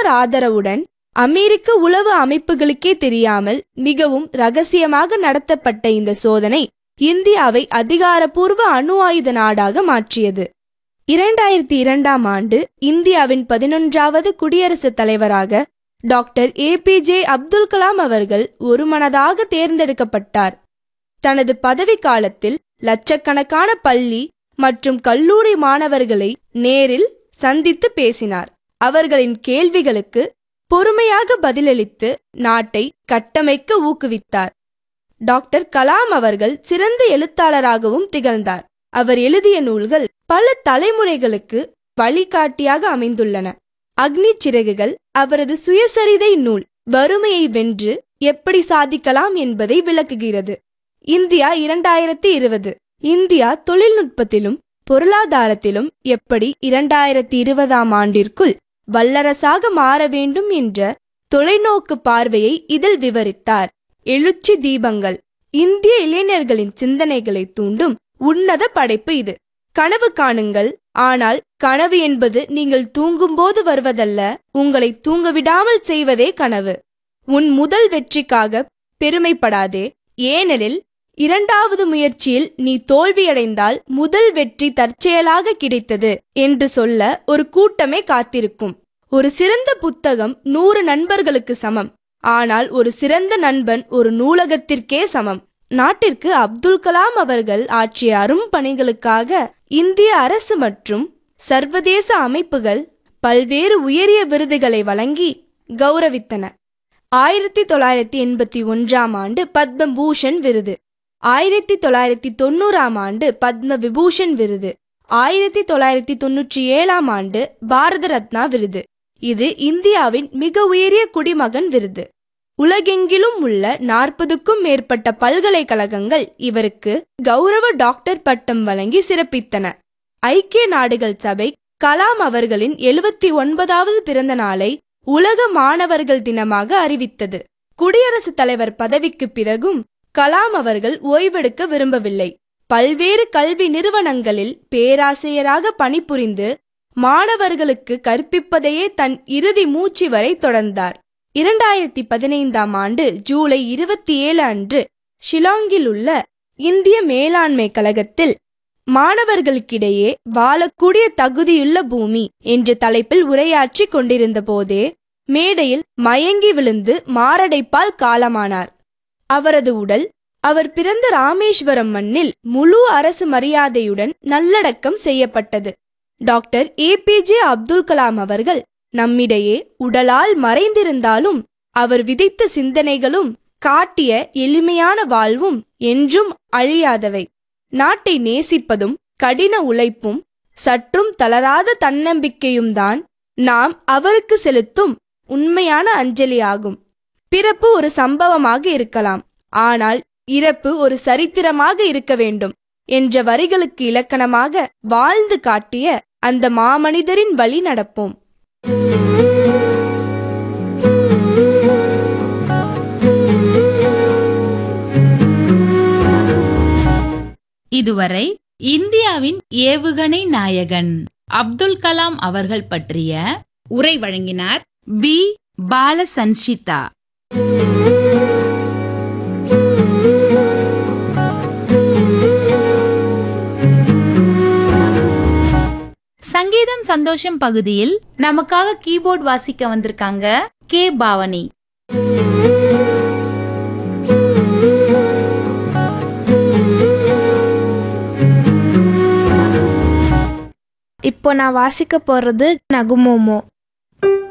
பிரதமர் ஆதரவுடன் அமெரிக்க உளவு அமைப்புகளுக்கே தெரியாமல் மிகவும் ரகசியமாக நடத்தப்பட்ட இந்த சோதனை இந்தியாவை அதிகாரப்பூர்வ அணு ஆயுத நாடாக மாற்றியது இரண்டாயிரத்தி இரண்டாம் ஆண்டு இந்தியாவின் பதினொன்றாவது குடியரசுத் தலைவராக டாக்டர் ஏபிஜே அப்துல் கலாம் அவர்கள் ஒருமனதாக தேர்ந்தெடுக்கப்பட்டார் தனது பதவி காலத்தில் லட்சக்கணக்கான பள்ளி மற்றும் கல்லூரி மாணவர்களை நேரில் சந்தித்து பேசினார் அவர்களின் கேள்விகளுக்கு பொறுமையாக பதிலளித்து நாட்டை கட்டமைக்க ஊக்குவித்தார் டாக்டர் கலாம் அவர்கள் சிறந்த எழுத்தாளராகவும் திகழ்ந்தார் அவர் எழுதிய நூல்கள் பல தலைமுறைகளுக்கு வழிகாட்டியாக அமைந்துள்ளன அக்னி சிறகுகள் அவரது சுயசரிதை நூல் வறுமையை வென்று எப்படி சாதிக்கலாம் என்பதை விளக்குகிறது இந்தியா இரண்டாயிரத்தி இருபது இந்தியா தொழில்நுட்பத்திலும் பொருளாதாரத்திலும் எப்படி இரண்டாயிரத்தி இருபதாம் ஆண்டிற்குள் வல்லரசாக மாற வேண்டும் என்ற தொலைநோக்கு பார்வையை இதில் விவரித்தார் எழுச்சி தீபங்கள் இந்திய இளைஞர்களின் சிந்தனைகளை தூண்டும் உன்னத படைப்பு இது கனவு காணுங்கள் ஆனால் கனவு என்பது நீங்கள் தூங்கும்போது வருவதல்ல உங்களை தூங்க விடாமல் செய்வதே கனவு உன் முதல் வெற்றிக்காக பெருமைப்படாதே ஏனெனில் இரண்டாவது முயற்சியில் நீ தோல்வியடைந்தால் முதல் வெற்றி தற்செயலாக கிடைத்தது என்று சொல்ல ஒரு கூட்டமே காத்திருக்கும் ஒரு சிறந்த புத்தகம் நூறு நண்பர்களுக்கு சமம் ஆனால் ஒரு சிறந்த நண்பன் ஒரு நூலகத்திற்கே சமம் நாட்டிற்கு அப்துல் கலாம் அவர்கள் ஆற்றிய அரும் பணிகளுக்காக இந்திய அரசு மற்றும் சர்வதேச அமைப்புகள் பல்வேறு உயரிய விருதுகளை வழங்கி கௌரவித்தன ஆயிரத்தி தொள்ளாயிரத்தி எண்பத்தி ஒன்றாம் ஆண்டு பத்ம பூஷன் விருது ஆயிரத்தி தொள்ளாயிரத்தி தொண்ணூறாம் ஆண்டு பத்ம விபூஷன் விருது ஆயிரத்தி தொள்ளாயிரத்தி தொன்னூற்றி ஏழாம் ஆண்டு பாரத ரத்னா விருது இது இந்தியாவின் மிக உயரிய குடிமகன் விருது உலகெங்கிலும் உள்ள நாற்பதுக்கும் மேற்பட்ட பல்கலைக்கழகங்கள் இவருக்கு கௌரவ டாக்டர் பட்டம் வழங்கி சிறப்பித்தன ஐக்கிய நாடுகள் சபை கலாம் அவர்களின் எழுபத்தி ஒன்பதாவது பிறந்த நாளை உலக மாணவர்கள் தினமாக அறிவித்தது குடியரசுத் தலைவர் பதவிக்கு பிறகும் கலாம் அவர்கள் ஓய்வெடுக்க விரும்பவில்லை பல்வேறு கல்வி நிறுவனங்களில் பேராசிரியராக பணிபுரிந்து மாணவர்களுக்கு கற்பிப்பதையே தன் இறுதி மூச்சு வரை தொடர்ந்தார் இரண்டாயிரத்தி பதினைந்தாம் ஆண்டு ஜூலை இருபத்தி ஏழு அன்று ஷிலாங்கில் உள்ள இந்திய மேலாண்மை கழகத்தில் மாணவர்களுக்கிடையே வாழக்கூடிய தகுதியுள்ள பூமி என்ற தலைப்பில் உரையாற்றி கொண்டிருந்த போதே மேடையில் மயங்கி விழுந்து மாரடைப்பால் காலமானார் அவரது உடல் அவர் பிறந்த ராமேஸ்வரம் மண்ணில் முழு அரசு மரியாதையுடன் நல்லடக்கம் செய்யப்பட்டது டாக்டர் ஏபிஜே அப்துல் கலாம் அவர்கள் நம்மிடையே உடலால் மறைந்திருந்தாலும் அவர் விதைத்த சிந்தனைகளும் காட்டிய எளிமையான வாழ்வும் என்றும் அழியாதவை நாட்டை நேசிப்பதும் கடின உழைப்பும் சற்றும் தளராத தன்னம்பிக்கையும் தான் நாம் அவருக்கு செலுத்தும் உண்மையான அஞ்சலியாகும் பிறப்பு ஒரு சம்பவமாக இருக்கலாம் ஆனால் இறப்பு ஒரு சரித்திரமாக இருக்க வேண்டும் என்ற வரிகளுக்கு இலக்கணமாக வாழ்ந்து காட்டிய அந்த மாமனிதரின் வழி நடப்போம் இதுவரை இந்தியாவின் ஏவுகணை நாயகன் அப்துல் கலாம் அவர்கள் பற்றிய உரை வழங்கினார் பி பாலசன்ஷிதா சங்கீதம் சந்தோஷம் பகுதியில் நமக்காக கீபோர்ட் வாசிக்க வந்திருக்காங்க கே பாவனி இப்போ நான் வாசிக்க போறது நகுமோமோ